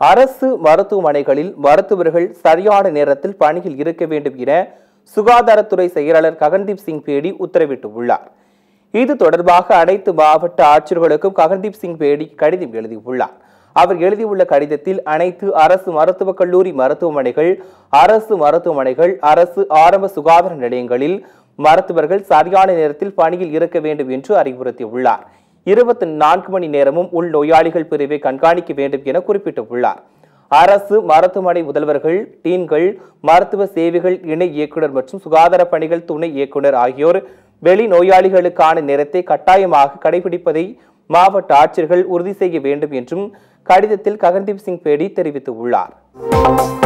அரசு மருத்துவமனைகளில் மருத்துவர்கள் சரியான நேரத்தில் பணியில் இருக்க வேண்டும் என சுகாதாரத்துறை செயலாளர் ககன்தீப் சிங் பேடி உத்தரவிட்டுள்ளார் இது தொடர்பாக அனைத்து மாவட்ட ஆட்சியர்களுக்கும் ககன்தீப் சிங் பேடி கடிதம் எழுதியுள்ளார் அவர் எழுதியுள்ள கடிதத்தில் அனைத்து அரசு மருத்துவக் கல்லூரி மருத்துவமனைகள் அரசு மருத்துவமனைகள் அரசு ஆரம்ப சுகாதார நிலையங்களில் மருத்துவர்கள் சரியான நேரத்தில் பணியில் இருக்க வேண்டும் என்று அறிவுறுத்தியுள்ளார் இருபத்தி நான்கு மணி நேரமும் உள் நோயாளிகள் பிரிவை கண்காணிக்க வேண்டும் என குறிப்பிட்டுள்ளார் அரசு மருத்துவமனை முதல்வர்கள் டீன்கள் மருத்துவ சேவைகள் இணை இயக்குனர் மற்றும் சுகாதார பணிகள் துணை இயக்குனர் ஆகியோர் வெளி நோயாளிகளுக்கான நேரத்தை கட்டாயமாக கடைபிடிப்பதை மாவட்ட ஆட்சியர்கள் உறுதி செய்ய வேண்டும் என்றும் கடிதத்தில் ககன்தீப் சிங் பேடி தெரிவித்துள்ளார்